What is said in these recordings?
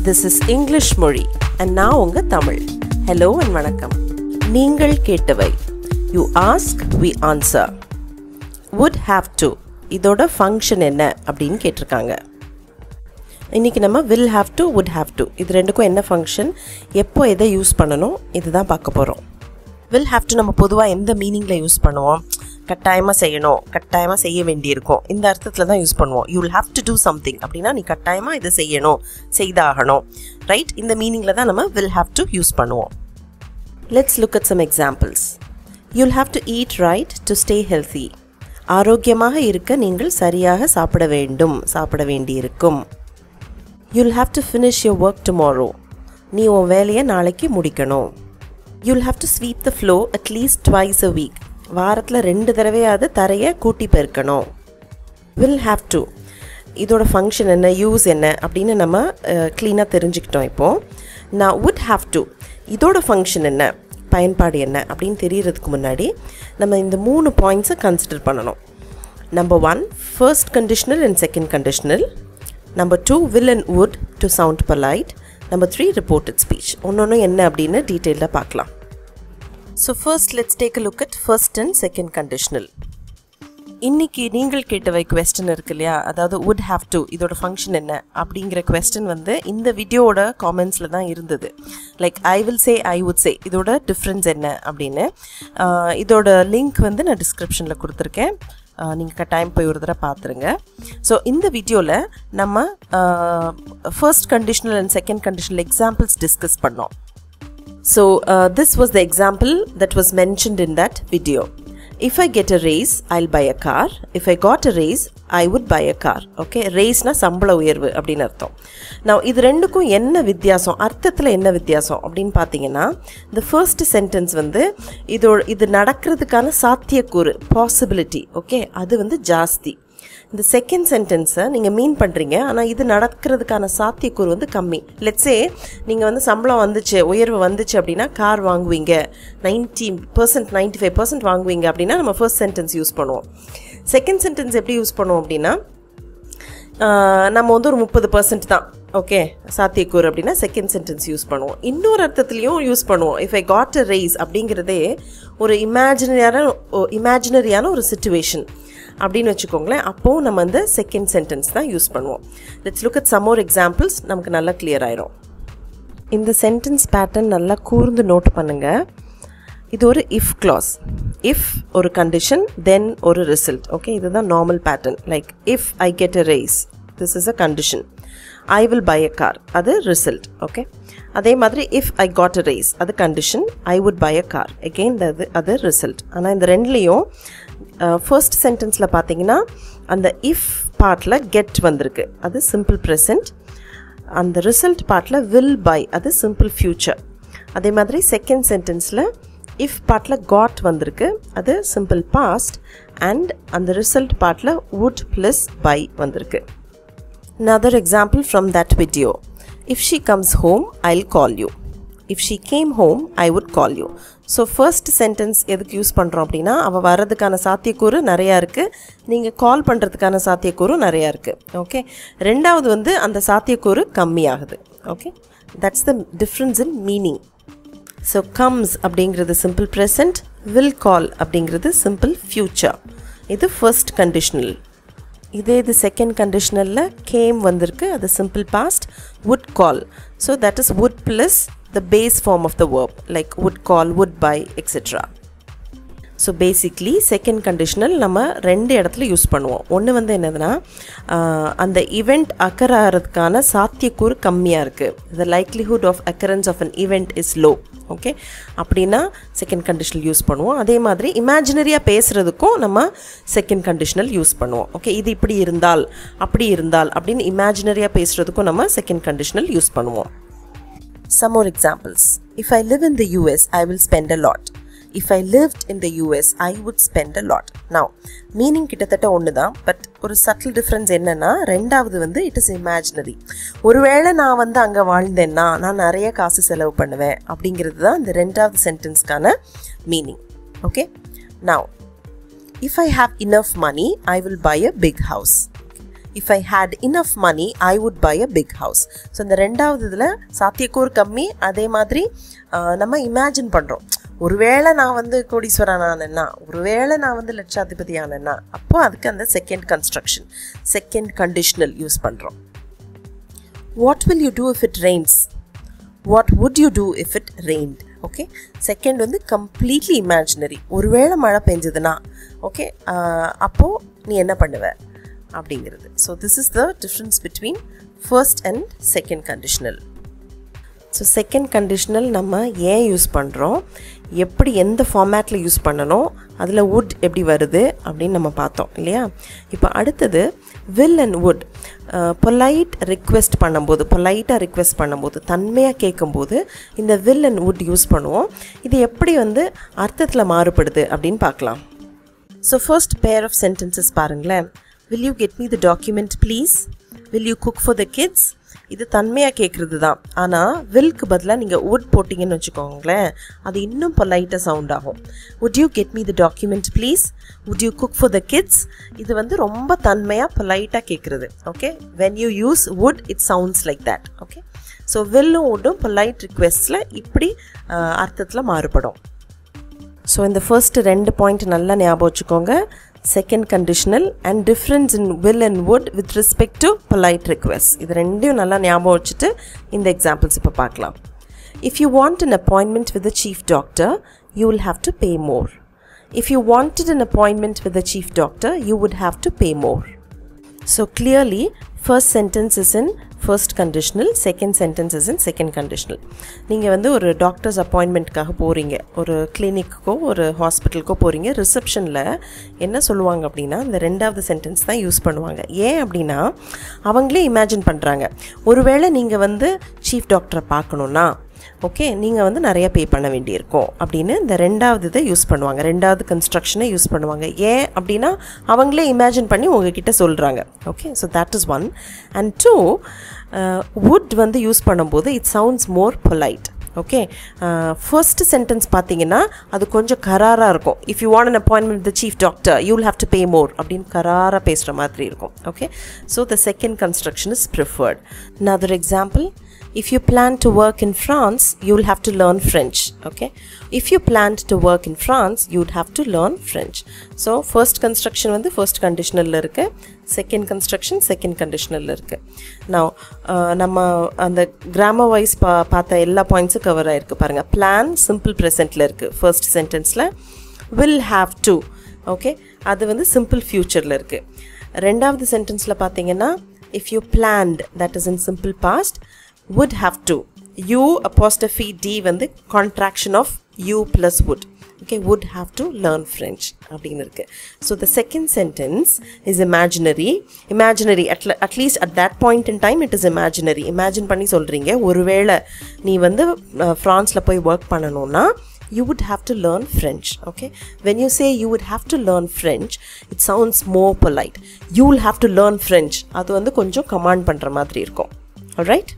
This is English மொழி and நான் உங்கள் தமிழ் ஹலோ அண்ட் வணக்கம் நீங்கள் கேட்டவை you ask we answer would have to இதோட ஃபங்க்ஷன் என்ன அப்படின்னு கேட்டிருக்காங்க இன்றைக்கி நம்ம will have to would have to இது ரெண்டுக்கும் என்ன ஃபங்க்ஷன் எப்போ எதை யூஸ் பண்ணணும் இதுதான் பார்க்க போகிறோம் வில் ஹாவ் டு நம்ம பொதுவாக எந்த மீனிங்கில் யூஸ் பண்ணுவோம் கட்டாயமாக செய்யணும் கட்டாயமாக செய்ய வேண்டியிருக்கும் இந்த அர்த்தத்தில் தான் யூஸ் பண்ணுவோம் you will have to do something அப்படின்னா நீ கட்டாயமாக இதை செய்யணும் செய்தாகணும் ரைட் இந்த மீனிங்கில் தான் நம்ம வில் ஹாவ் டு யூஸ் பண்ணுவோம் let's look at some examples you'll have to eat right to stay healthy ஆரோக்கியமாக இருக்க நீங்கள் சரியாக சாப்பிட வேண்டும் சாப்பிட வேண்டியிருக்கும் you'll have to finish your work tomorrow நீ உன் வேலையை நாளைக்கு முடிக்கணும் you'll have to sweep the floor at least twice a week வாரத்தில் ரெண்டு தடவையாவது தரையை கூட்டி பெருக்கணும் வில் ஹாவ் டு இதோட ஃபங்க்ஷன் என்ன யூஸ் என்ன அப்படின்னு நம்ம க்ளீனாக தெரிஞ்சுக்கிட்டோம் இப்போது நான் வுட் ஹாவ் டு இதோட ஃபங்க்ஷன் என்ன பயன்பாடு என்ன அப்படின்னு தெரியறதுக்கு முன்னாடி நம்ம இந்த மூணு பாயிண்ட்ஸை கன்சிடர் பண்ணணும் number one first conditional and second conditional number two will and would to sound polite number three reported speech ஒன்று ஒன்று என்ன அப்படின்னு டீட்டெயிலாக பார்க்கலாம் so first let's take a look at first and second conditional இன்னைக்கு நீங்கள் கேட்டவை கொஸ்டின் இருக்கு இல்லையா அதாவது வுட் ஹாவ் டு இதோட ஃபங்க்ஷன் என்ன அப்படிங்கிற கொஸ்டின் வந்து இந்த வீடியோவோட காமெண்ட்ஸில் தான் இருந்தது like I will say I would say இதோட டிஃப்ரென்ஸ் என்ன அப்படின்னு இதோட லிங்க் வந்து நான் டிஸ்கிரிப்ஷனில் கொடுத்துருக்கேன் நீங்கள் கட்டாயம் போய் ஒரு தடவை பார்த்துருங்க ஸோ இந்த வீடியோவில் நம்ம first conditional and second conditional examples discuss பண்ணோம் so this was the example that was mentioned in that video if I get a raise I'll buy a car if I got a raise I would buy a car okay ரேஸ்னா சம்பள உயர்வு அப்படின்னு அர்த்தம் நான் இது ரெண்டுக்கும் என்ன வித்தியாசம் அர்த்தத்தில் என்ன வித்தியாசம் அப்படின்னு பார்த்தீங்கன்னா இந்த ஃபர்ஸ்ட் சென்டென்ஸ் வந்து இதோட இது நடக்கிறதுக்கான சாத்தியக்கூறு பாசிபிலிட்டி ஓகே அது வந்து ஜாஸ்தி இந்த செகண்ட் சென்டென்ஸை நீங்கள் மீன் பண்ணுறீங்க ஆனால் இது நடக்கிறதுக்கான சாத்தியக்கூறு வந்து கம்மி லெட்ஸே நீங்கள் வந்து சம்பளம் வந்துச்சு உயர்வு வந்துச்சு அப்படின்னா கார் வாங்குவீங்க ninety percent ninety five percent வாங்குவீங்க அப்படின்னா நம்ம ஃபர்ஸ்ட் சென்டென்ஸ் யூஸ் பண்ணுவோம் செகண்ட் சென்டென்ஸ் எப்படி யூஸ் பண்ணுவோம் அப்படின்னா நம்ம வந்து ஒரு முப்பது பர்சன்ட் தான் ஓகே சாத்தியக்கூறு அப்படின்னா செகண்ட் சென்டென்ஸ் யூஸ் பண்ணுவோம் இன்னொரு அர்த்தத்துலேயும் யூஸ் பண்ணுவோம் if I got a rise அப்படிங்கிறதே ஒரு இமேஜினரியான இமேஜினரியான ஒரு சுச்சுவேஷன் அப்படின்னு வச்சுக்கோங்களேன் அப்போது நம்ம வந்து செகண்ட் சென்டென்ஸ் தான் யூஸ் பண்ணுவோம் let's look at some more examples நமக்கு நல்லா கிளியர் ஆயிரும் இந்த சென்டென்ஸ் பேட்டர்ன் நல்லா கூர்ந்து நோட் பண்ணுங்கள் இது ஒரு இஃப் கிளாஸ் இஃப் ஒரு கண்டிஷன் தென் ஒரு ரிசல்ட் ஓகே இதுதான் normal pattern like if I get a raise this is a condition I will buy a car அது ரிசல்ட் ஓகே அதே மாதிரி if I got a raise அது condition I would buy a car again அது அது result ஆனால் இந்த ரெண்டுலேயும் first சென்டென்ஸில் பார்த்தீங்கன்னா அந்த இஃப் பார்ட்டில் கெட் வந்திருக்கு அது சிம்பிள் ப்ரெசன்ட் அந்த ரிசல்ட் பார்ட்டில் வில் பை அது சிம்பிள் ஃப்யூச்சர் அதே மாதிரி செகண்ட் சென்டென்ஸில் இஃப் பார்ட்டில் காட் வந்திருக்கு அது சிம்பிள் பாஸ்ட் அண்ட் அந்த ரிசல்ட் பார்ட்டில் வுட் ப்ளஸ் பை வந்திருக்கு another example from that video if she comes home i'll call you if she came home i would call you so first sentence எதுக்கு use பண்ணுறோம் அப்படின்னா அவள் வர்றதுக்கான சாத்தியக்கூறு நிறையா இருக்குது நீங்கள் கால் பண்ணுறதுக்கான சாத்தியக்கூறு நிறையா இருக்குது ஓகே ரெண்டாவது வந்து அந்த சாத்தியக்கூறு கம்மியாகுது okay that's the difference in meaning so comes அப்படிங்கிறது சிம்பிள் ப்ரெசன்ட் வில் கால் அப்படிங்கிறது சிம்பிள் ஃப்யூச்சர் இது ஃபர்ஸ்ட் கண்டிஷனல் இதே இது செகண்ட் கண்டிஷனலில் கேம் வந்திருக்கு அது simple past would call so that is would plus the base form of the verb like would call would buy etcetera so basically second conditional நம்ம ரெண்டு இடத்துல use பண்ணுவோம் ஒன்று வந்து என்னதுன்னா அந்த இவெண்ட் அக்கர் ஆகிறதுக்கான சாத்தியக்கூறு கம்மியாக இருக்குது the likelihood of occurrence of an event is low okay அப்படின்னா செகண்ட் கண்டிஷனல் யூஸ் பண்ணுவோம் அதே மாதிரி இமேஜினரியாக பேசுகிறதுக்கும் நம்ம செகண்ட் கண்டிஷனல் யூஸ் பண்ணுவோம் ஓகே இது இப்படி இருந்தால் அப்படி இருந்தால் அப்படின்னு இமேஜினரியாக பேசுகிறதுக்கும் நம்ம செகண்ட் கண்டிஷனல் யூஸ் பண்ணுவோம் some more examples if I live in the US I will spend a lot if I lived in the US I would spend a lot now meaning கிட்டத்தட்ட ஒன்று தான் பட் ஒரு subtle difference என்னென்னா ரெண்டாவது வந்து it is imaginary ஒருவேளை நான் வந்து அங்கே வாழ்ந்தேன்னா நான் நிறைய காசு செலவு பண்ணுவேன் அப்படிங்கிறது தான் இந்த ரெண்டாவது சென்டென்ஸ்க்கான meaning okay now if I have enough money I will buy a big house if I had enough money I would buy a big house so இந்த ரெண்டாவது இதில் சாத்தியக்கூறு கம்மி அதே மாதிரி ஆஹ், நம்ம இமேஜின் பண்ணுறோம் ஒருவேளை நான் வந்து கோடீஸ்வரன் ஆனேன்னா ஒருவேளை நான் வந்து லட்சாதிபதி ஆனேன்னா அப்போ அதுக்கு அந்த second construction second conditional use பண்ணுறோம் what will you do if it rains what would you do if it rained okay second வந்து கம்ப்ளீட்லி இமேஜினரி ஒருவேளை மழை பெஞ்சதுன்னா ஓகே அப்போது நீ என்ன பண்ணுவ அப்படிங்கிறது so this is the difference between first and second conditional so second conditional நம்ம ஏன் யூஸ் பண்ணுறோம் எப்படி எந்த ஃபார்மேட்டில் யூஸ் பண்ணணும் அதில் வுட் எப்படி வருது அப்படின்னு நம்ம பார்த்தோம் இல்லையா இப்போ அடுத்தது will and would polite request பண்ணும்போது பொலைட்டாக ரிக்வெஸ்ட் பண்ணும்போது தன்மையாக கேட்கும்போது இந்த வில் அண்ட் வுட் யூஸ் பண்ணுவோம் இது எப்படி வந்து அர்த்தத்தில் மாறுபடுது அப்படின்னு பார்க்கலாம் so first pair of sentences பாருங்களேன் will you get me the document please will you cook for the kids இது தன்மையாக கேட்குறது தான் ஆனால் வில்க்கு பதிலாக நீங்கள் வுட் போட்டிங்கன்னு வச்சுக்கோங்களேன் அது இன்னும் பொலைட்டாக சவுண்ட் ஆகும் would you get me the document please would you cook for the kids இது வந்து ரொம்ப தன்மையாக பொலைட்டாக கேட்குறது okay when you use would it sounds like that okay so வில்லும் வுட்டும் பொலைட் ரிக்வெஸ்ட்டில் இப்படி அர்த்தத்தில் மாறுபடும் ஸோ இந்த ஃபர்ஸ்ட் ரெண்டு பாயிண்ட் நல்லா ஞாபகம் வச்சுக்கோங்க second conditional and difference in will and would with respect to polite request இது ரெண்டையும் நல்லா ஞாபகம் வச்சுட்டு இந்த எக்ஸாம்பிள்ஸ் இப்போ பார்க்கலாம் if you want an appointment with the chief doctor you will have to pay more if you wanted an appointment with the chief doctor you would have to pay more so clearly first sentence is in first conditional second sentence is in second conditional நீங்கள் வந்து ஒரு doctors அப்பாயின்மெண்ட்காக போகிறீங்க ஒரு கிளினிக்கோ ஒரு ஹாஸ்பிட்டலுக்கோ போகிறீங்க ரிசப்ஷனில் என்ன சொல்லுவாங்க அப்படின்னா இந்த ரெண்டாவது சென்டென்ஸ் தான் யூஸ் பண்ணுவாங்க ஏன் அப்படின்னா அவங்களே இமேஜின் பண்ணுறாங்க ஒருவேளை நீங்கள் வந்து சீஃப் டாக்டரை பார்க்கணுன்னா ஓகே நீங்கள் வந்து நிறைய பே பண்ண வேண்டியிருக்கும் அப்படின்னு இந்த ரெண்டாவது இதை யூஸ் பண்ணுவாங்க ரெண்டாவது கன்ஸ்ட்ரக்ஷனை யூஸ் பண்ணுவாங்க ஏன் அப்படின்னா அவங்களே இமேஜின் பண்ணி உங்ககிட்ட சொல்கிறாங்க okay so that is one and two would வந்து யூஸ் பண்ணும்போது it sounds more polite okay first sentence பார்த்தீங்கன்னா அது கொஞ்சம் கராராக இருக்கும் if you want an appointment the chief doctor you will have to pay more அப்படின்னு கராராக பேசுகிற மாதிரி இருக்கும் okay so the second construction is preferred another example if you plan to work in France, you'll have to learn French. Okay. If you planned to work in France, you'd have to learn French. So, first construction வந்து first conditional இருக்கு second construction second conditional இருக்கு now uh, நம்ம அந்த grammar wise பா பார்த்த எல்லா பாயிண்ட்ஸும் cover ஆயிருக்கு பாருங்க plan simple presentல இருக்கு first sentenceல will have to ஓகே அது வந்து சிம்பிள் ஃப்யூச்சரில் இருக்குது ரெண்டாவது சென்டென்ஸில் பார்த்தீங்கன்னா if you planned that is in simple past would have to u apostrophe d வந்து contraction of u plus would okay would have to learn french அப்படின்னு இருக்கு so the second sentence is imaginary imaginary at, le- at least at that point in time it is imaginary imagine பண்ணி சொல்றீங்க ஒருவேளை நீ வந்து ஃப்ரான்ஸில் போய் work பண்ணணும்னா you would have to learn French. Okay, when you say you would have to learn French, it sounds more polite. You will have to learn French. அது வந்து கொஞ்சம் கமாண்ட் பண்ணுற மாதிரி இருக்கும் alright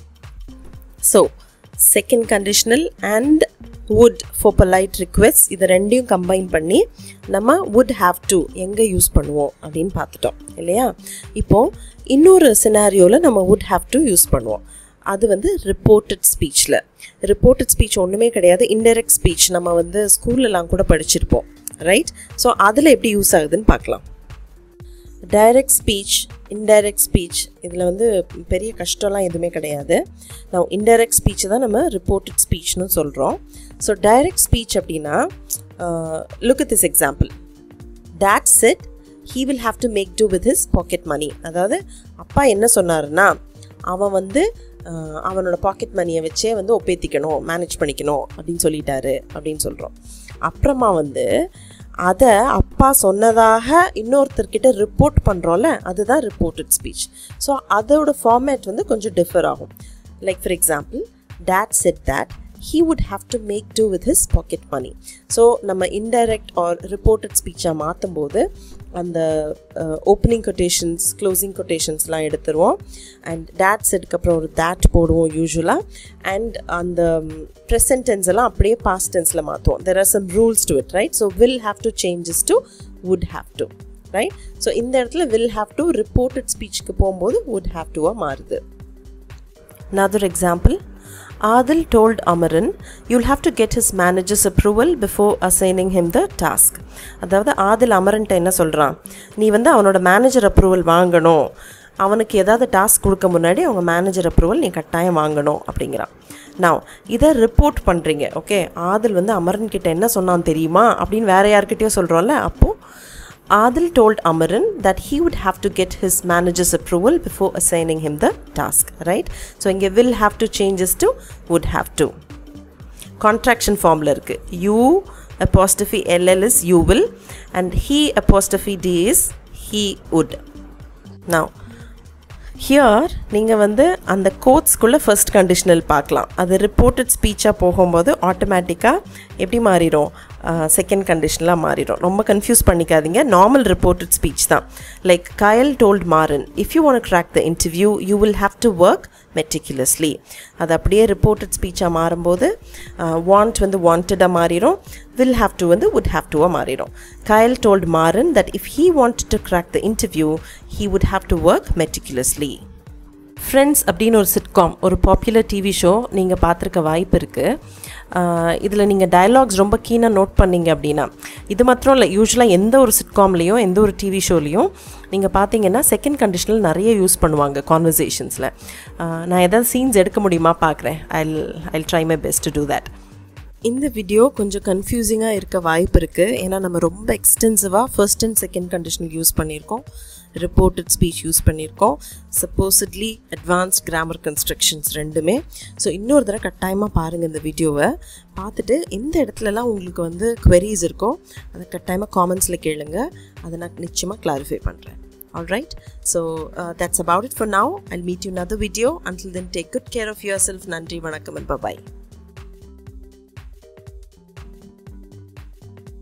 so second conditional and would for polite request இதை ரெண்டையும் combine பண்ணி நம்ம வுட் ஹாவ் டு எங்கே யூஸ் பண்ணுவோம் அப்படின்னு பார்த்துட்டோம் இல்லையா இப்போது இன்னொரு சினாரியோவில் நம்ம வுட் ஹாவ் டு யூஸ் பண்ணுவோம் அது வந்து ரிப்போர்ட்டட் ஸ்பீச்சில் ரிப்போர்ட்டட் ஸ்பீச் ஒன்றுமே கிடையாது இன்டெரக்ட் ஸ்பீச் நம்ம வந்து ஸ்கூல்லலாம் கூட படிச்சிருப்போம் ரைட் ஸோ அதில் எப்படி யூஸ் ஆகுதுன்னு பார்க்கலாம் டைரக்ட் ஸ்பீச் இன்டைரக்ட் ஸ்பீச் இதில் வந்து பெரிய கஷ்டம்லாம் எதுவுமே கிடையாது நான் இன்டைரக்ட் ஸ்பீச் தான் நம்ம ரிப்போர்ட்டட் ஸ்பீச்னு சொல்கிறோம் ஸோ டைரக்ட் ஸ்பீச் அப்படின்னா look at this example that said he will have to make do with his pocket money அதாவது அப்பா என்ன சொன்னாருன்னா அவன் வந்து அஹ், அவனோட பாக்கெட் மணியை வச்சே வந்து ஒப்பேத்திக்கணும் மேனேஜ் பண்ணிக்கணும் அப்படின்னு சொல்லிட்டாரு அப்படின்னு சொல்கிறோம் அப்புறமா வந்து அதை அப்பா சொன்னதாக இன்னொருத்தர்கிட்ட ரிப்போர்ட் பண்ணுறோம்ல அதுதான் ரிப்போர்ட்டட் ஸ்பீச் ஸோ அதோட ஃபார்மேட் வந்து கொஞ்சம் டிஃபர் ஆகும் like for example dad said that he would have to make do with his pocket money so நம்ம இன்டைரக்ட் ஆர் ரிப்போர்ட்டட் ஸ்பீச்சாக மாற்றும் போது அந்த ஓப்பனிங் கொட்டேஷன்ஸ் க்ளோசிங் கொட்டேஷன்ஸ்லாம் எடுத்துருவோம் அண்ட் டேட் செட்க்கு அப்புறம் ஒரு தேட் போடுவோம் யூஸ்வலாக அண்ட் அந்த ப்ரெசன்ட் டென்ஸ் எல்லாம் அப்படியே பாஸ்ட் டென்ஸில் மாற்றுவோம் there are some rules to it right so will have to changes to would have to right so இந்த இடத்துல வில் ஹாவ் டு ரிப்போர்ட்டட் ஸ்பீச்சுக்கு போகும்போது வுட் ஹாவ் டுவாக மாறுது Another example Adil told Amaran, you'll have to get his manager's approval before assigning him the task. அதாவது ஆதில் அமரன்ட்ட என்ன சொல்கிறான் நீ வந்து அவனோட மேனேஜர் அப்ரூவல் வாங்கணும் அவனுக்கு ஏதாவது டாஸ்க் கொடுக்க முன்னாடி அவங்க மேனேஜர் அப்ரூவல் நீ கட்டாயம் வாங்கணும் அப்படிங்கிறான் நான் இதை ரிப்போர்ட் பண்ணுறீங்க ஓகே ஆதில் வந்து அமரன் கிட்ட என்ன சொன்னான் தெரியுமா அப்படின்னு வேற யார்கிட்டயோ சொல்கிறோம்ல அப்போது Adil told Amaran that he would have to get his manager's approval before assigning him the task, right? So இங்கே will have to changes to would have to. Contraction formula இருக்கு you apostrophe ll is you will and he apostrophe d is he would. Now here நீங்கள் வந்து அந்த கோட்ஸ்குள்ளே first conditional பார்க்கலாம் அது reported ஸ்பீச்சாக போகும்போது ஆட்டோமேட்டிக்காக எப்படி மாறிடும் செகண்ட் கண்டிஷனலாக மாறிடும் ரொம்ப கன்ஃபியூஸ் பண்ணிக்காதீங்க நார்மல் ரிப்போர்ட்டட் ஸ்பீச் தான் like Kayal told Maran if you want crack the interview you will have to work meticulously அது அப்படியே ரிப்போர்ட்டட் ஸ்பீச்சாக மாறும்போது வாண்ட் வந்து வாண்டடாக மாறிடும் வில் ஹாவ் டு வந்து வுட் ஹாவ் டுவாக மாறிடும் Kayal told Maran that if he want to crack the interview he would have to work meticulously friends அப்படின்னு ஒரு சிட்காம் ஒரு பாப்புலர் டிவி ஷோ நீங்கள் பார்த்துருக்க வாய்ப்பு இருக்குது இதில் நீங்கள் டயலாக்ஸ் ரொம்ப கீனாக நோட் பண்ணீங்க அப்படின்னா இது மாத்திரம் இல்லை யூஸ்வலாக எந்த ஒரு சிட்காம்லேயும் எந்த ஒரு டிவி ஷோலையும் நீங்கள் பார்த்தீங்கன்னா செகண்ட் கண்டிஷனில் நிறைய யூஸ் பண்ணுவாங்க கான்வர்சேஷன்ஸில் நான் எதாவது சீன்ஸ் எடுக்க முடியுமா பார்க்குறேன் I I try my best to do that இந்த வீடியோ கொஞ்சம் கன்ஃபியூசிங்காக இருக்க வாய்ப்பு இருக்குது ஏன்னா நம்ம ரொம்ப எக்ஸ்டென்சிவாக first and second conditional use பண்ணியிருக்கோம் ரிப்போர்ட்டட் ஸ்பீச் யூஸ் பண்ணியிருக்கோம் சப்போசிட்லி அட்வான்ஸ்ட் கிராமர் கன்ஸ்ட்ரக்ஷன்ஸ் ரெண்டுமே ஸோ இன்னொரு தடவை கட்டாயமாக பாருங்கள் இந்த வீடியோவை பார்த்துட்டு எந்த இடத்துலலாம் உங்களுக்கு வந்து queries இருக்கோ அதை கட்டாயமாக காமெண்ட்ஸில் கேளுங்க அதை நான் நிச்சயமாக கிளாரிஃபை பண்ணுறேன் All right, so uh, that's about it for now. I'll meet you in another video. Until then, take good care of yourself. Nandri, vanakkam, and bye bye.